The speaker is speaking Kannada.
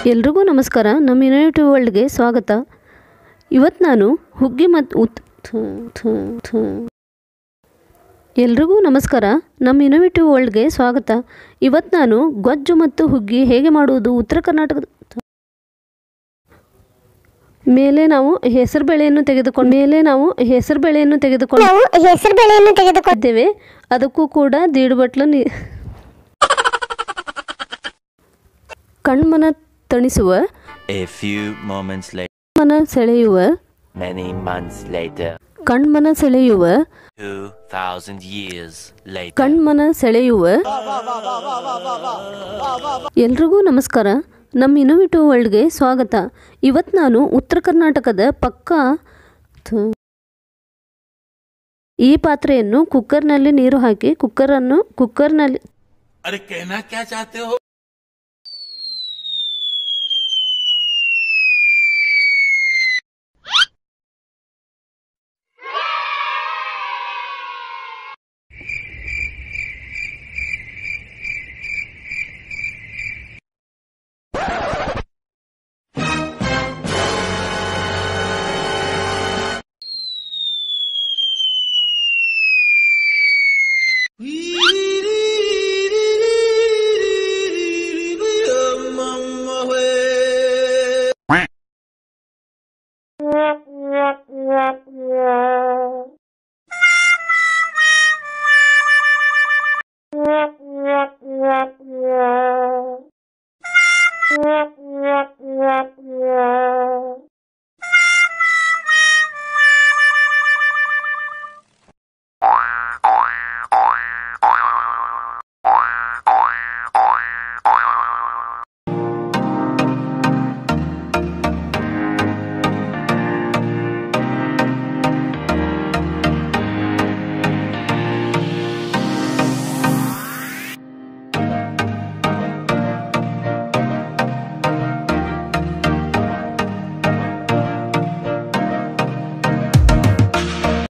ಎಲ್ರಿಗೂ ನಮಸ್ಕಾರ ನಮ್ಮ ಯುನೈಟಿವ್ ವರ್ಲ್ಡ್ಗೆ ಸ್ವಾಗತ ಇವತ್ತು ನಾನು ಹುಗ್ಗಿ ಮತ್ತು ಉತ್ ಥು, ಥು, ಥು. ಎಲ್ರಿಗೂ ನಮಸ್ಕಾರ ನಮ್ಮ ಇನೋವೇಟಿವ್ ವರ್ಲ್ಡ್ಗೆ ಸ್ವಾಗತ ಇವತ್ತು ನಾನು ಗೊಜ್ಜು ಮತ್ತು ಹುಗ್ಗಿ ಹೇಗೆ ಮಾಡುವುದು ಉತ್ತರ ಕರ್ನಾಟಕದ ಮೇಲೆ ನಾವು ಹೆಸರು ಬೇಳೆಯನ್ನು ತೆಗೆದುಕೊಂಡು ಮೇಲೆ ನಾವು ಹೆಸರು ಬೇಳೆಯನ್ನು ತೆಗೆದುಕೊಂಡು ನಾವು ಹೆಸರು ಬೇಳೆಯನ್ನು ತೆಗೆದುಕೊಂಡು ಇದ್ದೇವೆ ಅದಕ್ಕೂ ಕೂಡ ದೀಡು ಬಟ್ಲು ನೀ ಕಣ್ಮನ ತಣಿಸುವ A few moments later, ಮನ ಸೆಳೆಯುವ many months later, ಕಣ್ಮನ ಸೆಳೆಯುವ 2000 years later, ಕಣ್ಮನ ಸೆಳೆಯುವ ಎಲ್ರಿಗೂ ನಮಸ್ಕಾರ ನಮ್ಮ ಇನೋವೇಟಿವ್ ವರ್ಲ್ಡ್ಗೆ ಸ್ವಾಗತ ಇವತ್ತು ನಾನು ಉತ್ತರ ಕರ್ನಾಟಕದ ಪಕ್ಕ ಥು. ಈ ಪಾತ್ರೆಯನ್ನು ಕುಕ್ಕರ್ನಲ್ಲಿ ನೀರು ಹಾಕಿ ಕುಕ್ಕರನ್ನು ಕುಕ್ಕರ್ನಲ್ಲಿ अरे कहना क्या चाहते हो